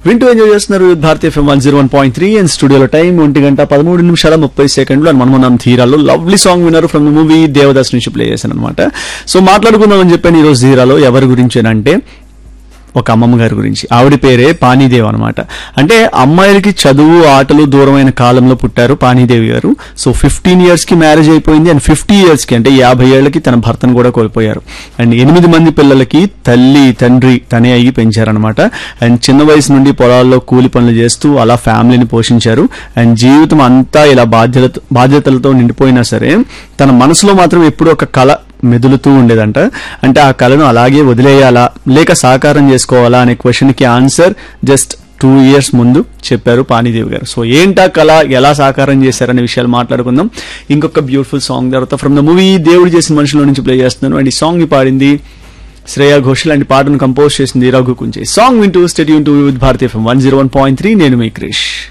వింటూ ఎంజాయ్ చేస్తున్నారు భారతీయ F M one zero one point three and స్టూడియోలో టైం ఒంటి గంట పదమూడు నిమిషాల ముప్పై సెకండ్లు అని మనం మనం ధీరాలో లవ్లీ సాంగ్ విన్నారు ఫ్రమ్ ద మూవీ దేవదాస్ నుంచి ప్లే చేశాను అనమాట సో మాట్లాడుకుందాం అని చెప్పాను ఈ రోజు ధీరాలో ఎవరి గురించి అంటే ఒక అమ్మమ్మ గారి గురించి ఆవిడ పేరే పానీదేవి అనమాట అంటే అమ్మాయిలకి చదువు ఆటలు దూరమైన కాలంలో పుట్టారు పానీదేవి గారు సో ఫిఫ్టీన్ ఇయర్స్ కి మ్యారేజ్ అయిపోయింది అండ్ ఫిఫ్టీ ఇయర్స్ కి అంటే యాభై ఏళ్ళకి తన భర్తను కూడా కోల్పోయారు అండ్ ఎనిమిది మంది పిల్లలకి తల్లి తండ్రి తనే అయ్యి పెంచారనమాట అండ్ చిన్న వయసు నుండి పొలాల్లో కూలి పనులు చేస్తూ అలా ఫ్యామిలీని పోషించారు అండ్ జీవితం అంతా ఇలా బాధ్యత బాధ్యతలతో నిండిపోయినా సరే తన మనసులో మాత్రం ఎప్పుడూ ఒక కళ మెదులుతూ ఉండేదంట అంటే ఆ కళను అలాగే వదిలేయాలా లేక సాకారం చేసుకోవాలా అనే క్వశ్చన్ కి ఆన్సర్ జస్ట్ టూ ఇయర్స్ ముందు చెప్పారు పానీదేవి గారు సో ఏంటా కళ ఎలా సాకారం చేశారనే విషయాలు మాట్లాడుకుందాం ఇంకొక బ్యూటిఫుల్ సాంగ్ తర్వాత from the movie Devudu Chesina మనుషుల నుంచి ప్లే చేస్తున్నాను అండ్ ఈ సాంగ్ ని పాడింది శ్రేయా ఘోషల్ అండ్ పాటను కంపోజ్ చేసింది రఘు కుంచే సాంగ్ వింటూ స్టెడ్యూన్ టు విత్ భారతీయ one zero one point three నేను మీ క్రిష్